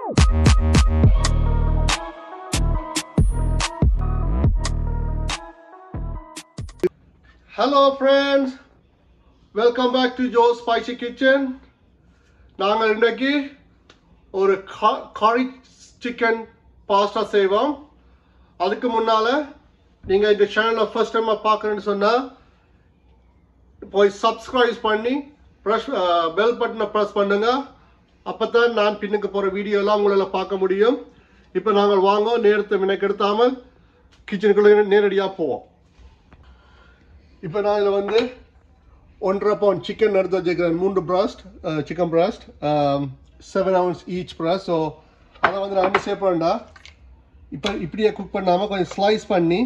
Hello friends welcome back to Jo spicy kitchen நாங்கள் இன்றைக்கு ஒரு காரி சிக்கன் பாஸ்டா செய்வோம் அதுக்கு முன்னால் நீங்கள் இந்த சேனலை ஃபர்ஸ்ட் டைம் பார்க்குறேன்னு சொன்னால் போய் சப்ஸ்கிரைப் பண்ணி ப்ரெஸ் பெல் பட்டனை ப்ரெஸ் பண்ணுங்க அப்போ தான் நான் பின்னுக்கு போகிற வீடியோலாம் உங்களால் பார்க்க முடியும் இப்போ நாங்கள் வாங்க நேரத்தை மினக்கெடுத்தாமல் கிச்சனுக்குள்ளே நேரடியாக போவோம் இப்போ நான் இதில் வந்து ஒன்றரை பவுண்ட் சிக்கன் எடுத்து வச்சுக்கிறேன் மூன்று breast chicken breast seven hours each breast so அதை வந்து நான் என்ன செய்ய போகிறேன்டா இப்போ இப்படியே குக் பண்ணாமல் கொஞ்சம் ஸ்லைஸ் பண்ணி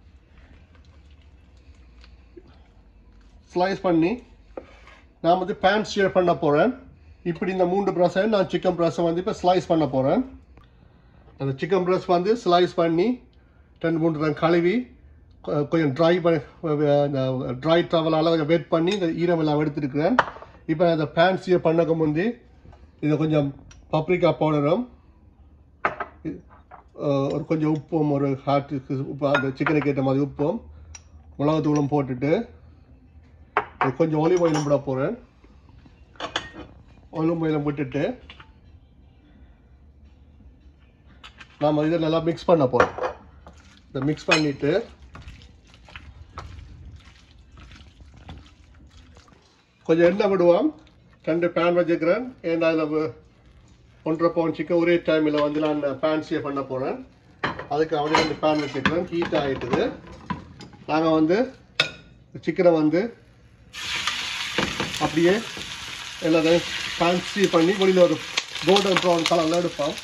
ஸ்லைஸ் பண்ணி நான் வந்து பேன் ஸ்டியர் பண்ண போகிறேன் இப்படி இந்த மூன்று ப்ரஸை நான் சிக்கன் ப்ரஸை வந்து இப்போ ஸ்லைஸ் பண்ண போகிறேன் அந்த சிக்கன் ப்ரஸ் வந்து ஸ்லைஸ் பண்ணி ரெண்டு மூணு தரம் கழுவி கொ- கொஞ்சம் ட்ரை பண்ணி ட்ரை டவலால் கொஞ்சம் வெட் பண்ணி இந்த ஈரமெல்லாம் எடுத்துருக்கிறேன் இப்போ அந்த பேன் ஸ்டியர் பண்ணக்கு முந்தி இதை கொஞ்சம் பப்ரிக்கா பவுடரும் இ- அஹ் ஒரு கொஞ்சம் உப்பும் ஒரு ஹார்ட்டுக்கு உப்பு அந்த சிக்கனுக்கு ஏற்ற மாதிரி உப்பும் மிளகுத்தூளும் போட்டுட்டு இது கொஞ்சம் ஒலிவ் ஆயிலும் விட போகிறேன் ஒலிவ் ஆயிலும் விட்டுட்டு நாம் இதை நல்லா மிக்ஸ் பண்ண போகிறோம் இதை மிக்ஸ் பண்ணிவிட்டு கொஞ்சம் எண்ணெய் விடுவோம் ரெண்டு பேன் வச்சுக்கிறேன் ஏன்னா அதில் ஒன்றரை பவுன் சிக்கன் ஒரே டைமில் வந்து நான் ஃபேன்சியை பண்ண போகிறேன் அதுக்கு அவனே ரெண்டு பேன் வச்சுக்கிறேன் ஹீட் ஆகிட்டுது நாங்கள் வந்து சிக்கனை வந்து அப்படியே எல்லாத்தையும் ஃபேன்சி பண்ணி வெளியில் ஒரு கோல்டன் ப்ரௌன் கலரில் எடுப்போம்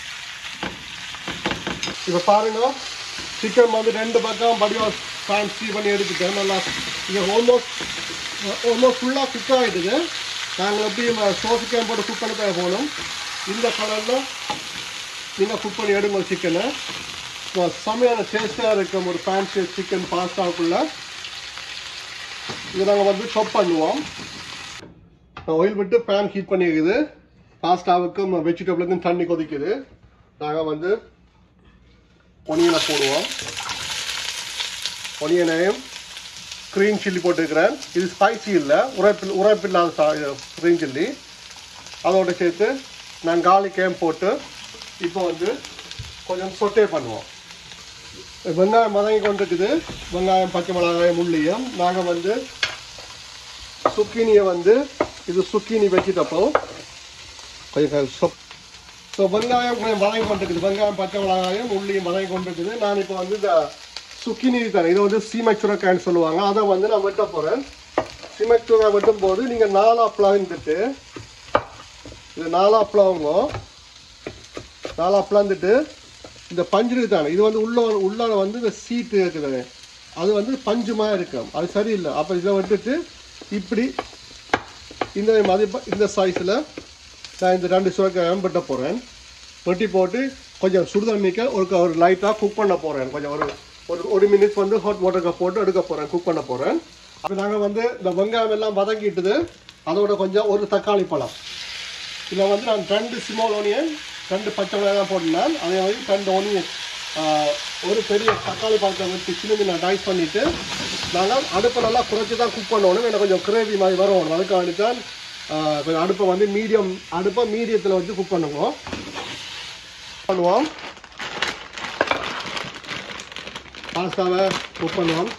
இப்போ பாருங்க சிக்கன் வந்து ரெண்டு பக்கம் படியாக ஃபேன்சி பண்ணி எடுத்துட்டேன் நல்லா இது ஆல்மோஸ்ட் ஆல்மோஸ்ட் ஃபுல்லாக குக் ஆகிடுது நாங்கள் எப்படி சோசிக்காய் போட்டு குக் பண்ண தான் போகணும் இந்த கலரில் நீங்கள் குக் பண்ணி எடுங்க சிக்கனை செமையான டேஸ்ட்டாக இருக்கும் ஒரு ஃபேன்சி சிக்கன் பாஸ்தாவுக்குள்ளே இதை நாங்கள் வந்து சாப் பண்ணுவோம் ஆயில் விட்டு பேன் ஹீட் பண்ணியிருக்குது பாஸ்தாவுக்கும் வெஜிடபிளுக்கும் தண்ணி கொதிக்குது நாங்கள் வந்து ஒனியனை போடுவோம் ஒனியனையும் க்ரீன் சில்லி போட்டுருக்கிறேன் இது ஸ்பைசி இல்லை உரைப்பில் உரைப்பில்லாத க்ரீன் சில்லி அதோட சேர்த்து நான் காலிக்கையும் போட்டு இப்போ வந்து கொஞ்சம் சொட்டே பண்ணுவோம் வெங்காயம் வதங்கி கொண்டிருக்குது வெங்காயம் பச்சை மிளகாயம் உள்ளியும் நாங்கள் வந்து சுக்கினியை வந்து இது சுக்கினி வெஜிடபிள் கொஞ்சம் சொப் ஸோ வெங்காயம் கொஞ்சம் வதங்கி கொண்டிருக்குது வெங்காயம் பச்சை மிளகாயம் உள்ளியும் வதங்கி கொண்டிருக்குது நான் இப்போ வந்து இந்த சுக்கினி தரேன் இதை வந்து சீமச்சுரக்காய்னு சொல்லுவாங்க அதை வந்து நான் வெட்ட போகிறேன் சீமச்சுரக்காய் வெட்டும் போது நீங்கள் நாலா பிளந்துட்டு இது நாலா பிளவுங்க நாலா பிளந்துட்டு இந்த பஞ்சு இருக்குது தானே இது வந்து உள்ள உள்ளார வந்து இந்த சீட்டு இருக்குது அது வந்து பஞ்சுமாக இருக்கும் அது சரியில்லை அப்போ இதை விட்டுட்டு இப்படி இந்த மாதிரி ப- இந்த சைஸில் நான் இந்த ரெண்டு சுரக்காயும் வெட்ட போகிறேன் வெட்டி போட்டு கொஞ்சம் சுடுதண்ணிக்க ஒரு க- ஒரு லைட்டாக குக் பண்ண போகிறேன் கொஞ்சம் ஒரு ஒரு ஒரு மினிட்ஸ் வந்து ஹாட் வாட்டருக்கு போட்டு எடுக்க போகிறேன் குக் பண்ண போகிறேன் அப்போ நாங்கள் வந்து இந்த வெங்காயம் எல்லாம் வதக்கிட்டுது அதோட கொஞ்சம் ஒரு தக்காளி பழம் இதில் வந்து நான் ரெண்டு ஸ்மால் ஓனியன் ரெண்டு பச்சை மிளகாய் போட்டினேன் அதே மாதிரி ரெண்டு ஓனியன் ஒரு பெரிய தக்காளி பழத்தை வச்சு சின்ன நான் டைஸ் பண்ணிவிட்டு நாங்கள் அடுப்பை நல்லா குறைச்சி தான் குக் பண்ணணும் எனக்கு கொஞ்சம் கிரேவி மாதிரி வரும் அதுக்கு வேண்டி தான் ஆஹ், கொஞ்சம் அடுப்பை வந்து மீடியம் அடுப்பை மீடியத்தில் வச்சு குக் பண்ணுவோம் பண்ணுவோம் பாஸ்தாவை குக் பண்ணுவோம்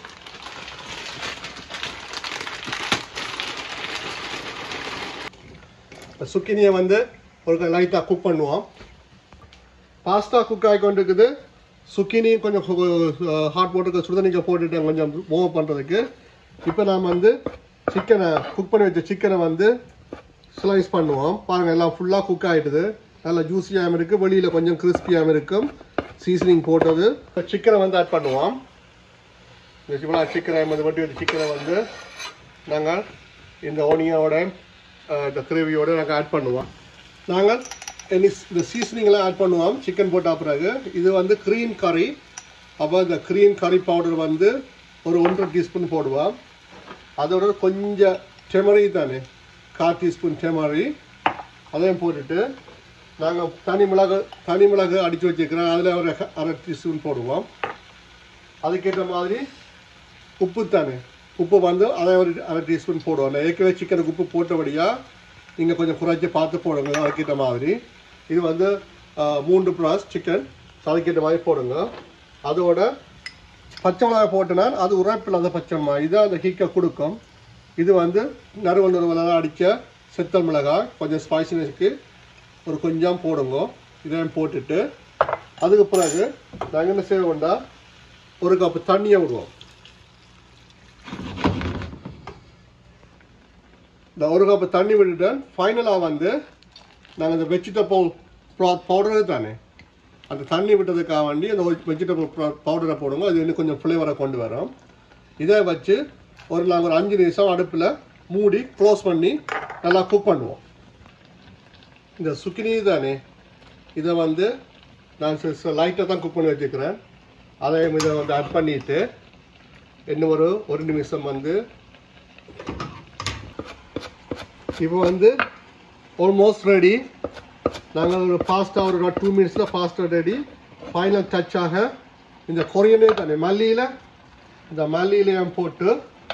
சுக்கினியை வந்து ஒரு லைட்டாக குக் பண்ணுவோம் பாஸ்தா குக் ஆகி கொண்டிருக்குது சுக்கினி கொஞ்சம் ஹாட் வாட்டருக்கு சுடுதண்ணிக்க போட்டுட்டு கொஞ்சம் மூவ் பண்ணுறதுக்கு இப்போ நாம் வந்து சிக்கனை குக் பண்ணி வச்ச சிக்கனை வந்து ஸ்லைஸ் பண்ணுவோம் பாருங்கள் எல்லாம் ஃபுல்லாக குக் ஆகிட்டுது நல்லா ஜூஸியாகவும் இருக்குது வெளியில் கொஞ்சம் கிறிஸ்பியாகவும் இருக்கும் சீசனிங் போட்டது இப்போ சிக்கனை வந்து ஆட் பண்ணுவோம் இந்த இவ்வளோ சிக்கனை வந்து வட்டி வச்ச சிக்கனை வந்து நாங்கள் இந்த ஓனியோட இந்த கிரேவியோட நாங்கள் ஆட் பண்ணுவோம் நாங்கள் இனி இந்த சீசனிங்லாம் ஆட் பண்ணுவோம் சிக்கன் போட்ட பிறகு இது வந்து க்ரீன் கறி அப்போ இந்த க்ரீன் கறி பவுடர் வந்து ஒரு ஒன்றரை டீஸ்பூன் போடுவோம் அதோட கொஞ்சம் டெமரி தானே கால் டீஸ்பூன் டெமரி அதையும் போட்டுட்டு நாங்கள் தனி மிளகு தனி மிளகு அடித்து வச்சுருக்கிறோம் அதில் ஒரு ஹ- அரை டீஸ்பூன் போடுவோம் அதுக்கேற்ற மாதிரி உப்பு தானே உப்பு வந்து அதை ஒரு அரை டீஸ்பூன் போடுவோம் நான் ஏற்கனவே சிக்கனுக்கு உப்பு போட்டபடியாக நீங்கள் கொஞ்சம் குறைச்சி பார்த்து போடுங்க அதுக்கேற்ற மாதிரி இது வந்து ஆ, மூன்று ப்ளாஸ் சிக்கன் அதுக்கேற்ற மாதிரி போடுங்க அதோட பச்சை மிளகாய் போட்டனா அது உரைப்பில்லாத பச்சை மிளகாய் இது அந்த ஹீக்கை கொடுக்கும் இது வந்து நறுவல் நறுவலாக அடித்த செத்தல் மிளகாய் கொஞ்சம் ஸ்பைசினஸ்க்கு ஒரு கொஞ்சம் போடுங்க இதையும் போட்டுட்டு அதுக்கு பிறகு நாங்கள் என்ன செய்வோம்னா ஒரு கப்பு தண்ணியை விடுவோம் இந்த ஒரு கப்பு தண்ணி விட்டுட்டு ஃபைனலாக வந்து நாங்கள் இந்த வெஜிடபிள் ப்ராத் பவுடரு தானே அந்த தண்ணி விட்டதுக்காக வேண்டி அந்த வெஜிடபிள் பவுடரை போடுங்க அது இன்னும் கொஞ்சம் ஃப்ளேவரை கொண்டு வரும் இதை வச்சு ஒரு நாங்கள் ஒரு அஞ்சு நிமிஷம் அடுப்பில் மூடி க்ளோஸ் பண்ணி நல்லா குக் பண்ணுவோம் இந்த சுக்கினி தானே இதை வந்து நான் லைட்டாக தான் குக் பண்ணி வச்சுக்கிறேன் அதை இதை வந்து ஆட் பண்ணிட்டு இன்னும் ஒரு ஒரு நிமிஷம் வந்து இப்போ வந்து ஆல்மோஸ்ட் ரெடி நாங்கள் ஒரு ஃபாஸ்ட்டாக ஒரு டூ மினிட்ஸில் ஃபாஸ்ட்டாக ரெடி ஃபைனல் டச்சாக இந்த கொரியனே தானே மல்லியில் இந்த மல்லியிலையும் போட்டு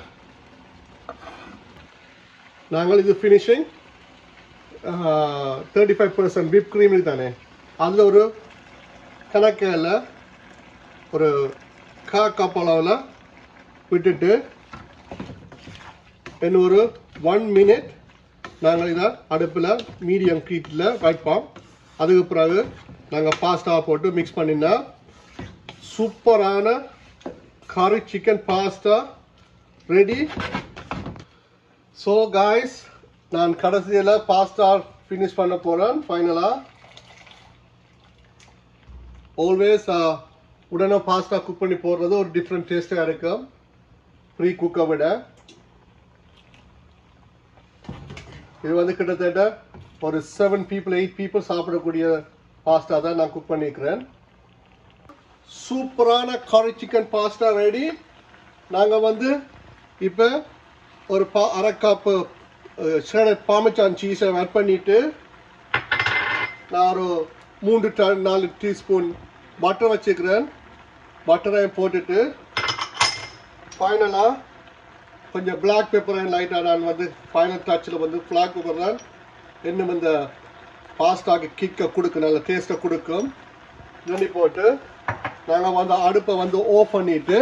நாங்கள் இது finishing thirty five percent whip cream தானே அதில் ஒரு கணக்கில் ஒரு கா கப் அளவில் விட்டுட்டு இன்னும் ஒரு ஒன் மினிட் நாங்கள் இதை அடுப்பில் மீடியம் ஹீட்டில் வைப்போம் அதுக்கு பிறகு நாங்கள் பாஸ்தா போட்டு மிக்ஸ் பண்ணினா சூப்பரான கறி chicken pasta ready so guys நான் கடைசியில் பாஸ்தா ஃபினிஷ் பண்ண போகிறேன் ஃபைனலாக ஆல்வேஸ் உடனே பாஸ்தா குக் பண்ணி போடுறது ஒரு டிஃப்ரெண்ட் டேஸ்ட்டாக இருக்கும் ப்ரீ குக்கை விட இது வந்து கிட்டத்தட்ட ஒரு செவன் பீப்புள் எயிட் பீப்புள் சாப்பிடக்கூடிய பாஸ்தா தான் நான் குக் பண்ணியிருக்கிறேன் சூப்பரான கறி சிக்கன் பாஸ்தா ரெடி நாங்கள் வந்து இப்போ ஒரு பா அரை கப்பு ஷேடட் பாமச்சான் சீஸை ஆட் பண்ணிட்டு நான் ஒரு மூன்று ட நாலு டீஸ்பூன் பட்டர் வச்சுக்கிறேன் பட்டரை போட்டுட்டு ஃபைனலாக கொஞ்சம் பிளாக் பெப்பரை லைட்டாக நான் வந்து ஃபைனல் டச்சில் வந்து பிளாக் பெப்பர் தான் இன்னும் இந்த பாஸ்டாக்கு கிக்கை கொடுக்கும் நல்ல டேஸ்ட்டை கொடுக்கும் பண்ணி போட்டு நாங்கள் வந்து அடுப்பை வந்து ஆஃப் பண்ணிட்டு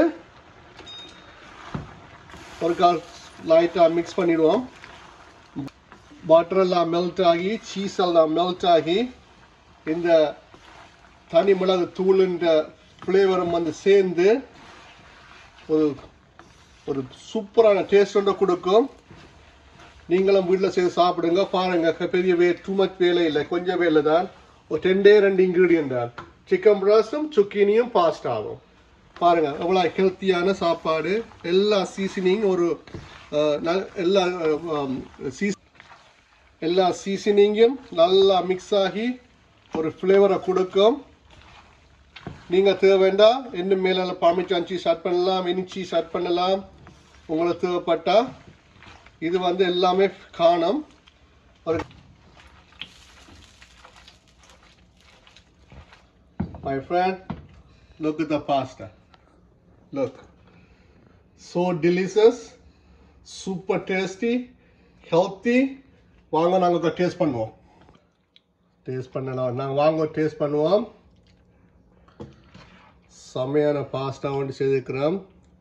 ஒரு கால் லைட்டாக மிக்ஸ் பண்ணிடுவோம் பட்டர் எல்லாம் மெல்ட் ஆகி சீஸ் எல்லாம் மெல்ட் ஆகி இந்த தனி மிளகு தூளுன்ற ஃப்ளேவரும் வந்து சேர்ந்து ஒரு ஒரு சூப்பரான டேஸ்ட் ஒன்று கொடுக்கும் நீங்களும் வீட்டில் செய்து சாப்பிடுங்க பாருங்க க- பெரிய வே டூ மச் வேலை இல்லை கொஞ்சம் வேலை தான் ஒரு ரெண்டே ரெண்டு இன்க்ரீடியன்ட் தான் சிக்கன் பிராஸும் சுக்கினியும் பாஸ்டாவும் பாருங்க எவ்வளோ ஹெல்த்தியான சாப்பாடு எல்லா சீசனிங் ஒரு அஹ், நல்- எல்லா சீஸ் எல்லா சீசனிங்கும் நல்லா மிக்ஸ் ஆகி ஒரு ஃப்ளேவரை கொடுக்கும் நீங்கள் தேவைண்டா இன்னும் மேலே பாமிச்சான் சீஸ் ஆட் பண்ணலாம் இனி சீஸ் ஆட் பண்ணலாம் உங்களுக்கு தேவைப்பட்டா இது வந்து எல்லாமே காணும் ஒரு My friend, look at the pasta. Look. So delicious, super tasty, healthy. வாங்க நாங்கள் டேஸ்ட் பண்ணுவோம் டேஸ்ட் பண்ணலாம் நாங்கள் வாங்க டேஸ்ட் பண்ணுவோம் செம்மையான பாஸ்டா ஒன்று செய்திருக்கிறோம்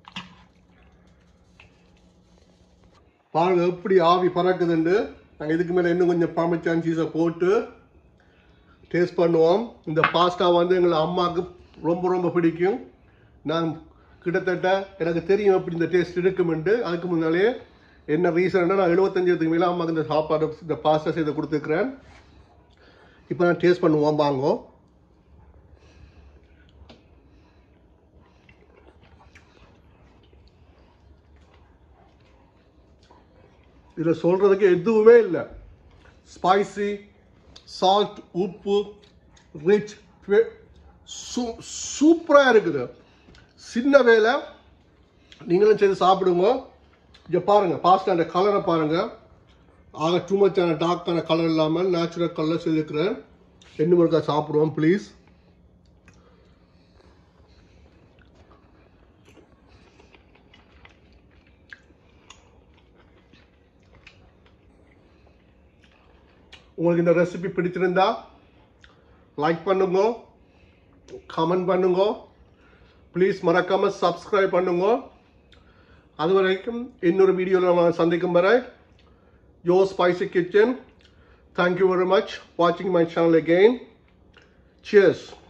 பாருங்க எப்படி ஆவி பறக்குதுண்டு நாங்கள் இதுக்கு மேலே இன்னும் கொஞ்சம் பாமிச்சான் சீஸை போட்டு டேஸ்ட் பண்ணுவோம் இந்த பாஸ்டா வந்து எங்கள் அம்மாவுக்கு ரொம்ப ரொம்ப பிடிக்கும் நான் கிட்டத்தட்ட எனக்கு தெரியும் எப்படி இந்த டேஸ்ட் இருக்குமெண்டு அதுக்கு முன்னாலே என்ன ரீசன்னா நான் எழுபத்தஞ்சதுக்கு மேலே அம்மாவுக்கு இந்த சாப்பாடு இந்த பாஸ்டா செய்து கொடுத்துருக்குறேன் இப்போ நான் டேஸ்ட் பண்ணுவோம் வாங்கோ இதில் சொல்கிறதுக்கு எதுவுமே இல்லை ஸ்பைசி சால்ட் உப்பு ரிச் சூ சூப்பராக இருக்குது சின்ன வேலை நீங்களும் செய்து சாப்பிடுங்க இங்கே பாருங்கள் பாஸ்டாண்ட கலரை பாருங்கள் ஆக டூ மச்சான டார்க்கான கலர் இல்லாமல் நேச்சுரல் கலர் செய்திருக்கிறேன் இன்னும் ஒருக்கா சாப்பிடுவோம் ப்ளீஸ் உங்களுக்கு இந்த ரெசிபி பிடிச்சிருந்தா லைக் பண்ணுங்க கமெண்ட் பண்ணுங்க ப்ளீஸ் மறக்காம சப்ஸ்கிரைப் பண்ணுங்க அது வரைக்கும் இன்னொரு வீடியோவில் நம்ம சந்திக்கும் வரை yo spicy kitchen thank you very much வாட்சிங் மை சேனல் அகெயின் சியர்ஸ்